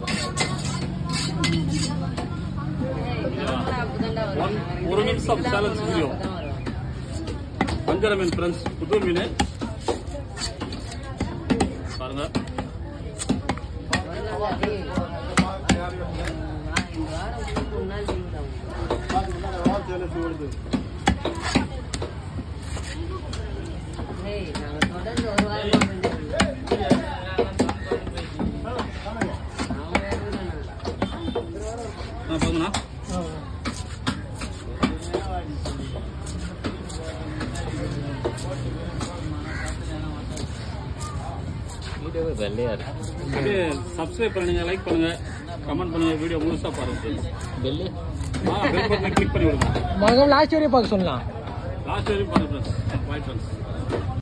one ஒரு minutes of சேலன்ஸ் video வஞ்சர மீன் friends புது மீன் பாருங்க ஆ, பாருங்கண்ணா வீடியோவே வெள்ளையா இருக்கு அப்படியே சப்ஸ்கிரைப் பண்ணுங்க லைக் பண்ணுங்க கமெண்ட் பண்ணுங்க வீடியோ முழுசா பாருங்க ஃப்ரெண்ட்ஸ் பெல்லு ஆ பெல் பட்டனை கிளிக் பண்ணி விடுங்க மகம் லாஸ்ட் வரையும் பார்க்க சொல்லலாம் லாஸ்ட் வரையும் பாருங்க ஃப்ரெண்ட்ஸ் பாய் ஃப்ரெண்ட்ஸ்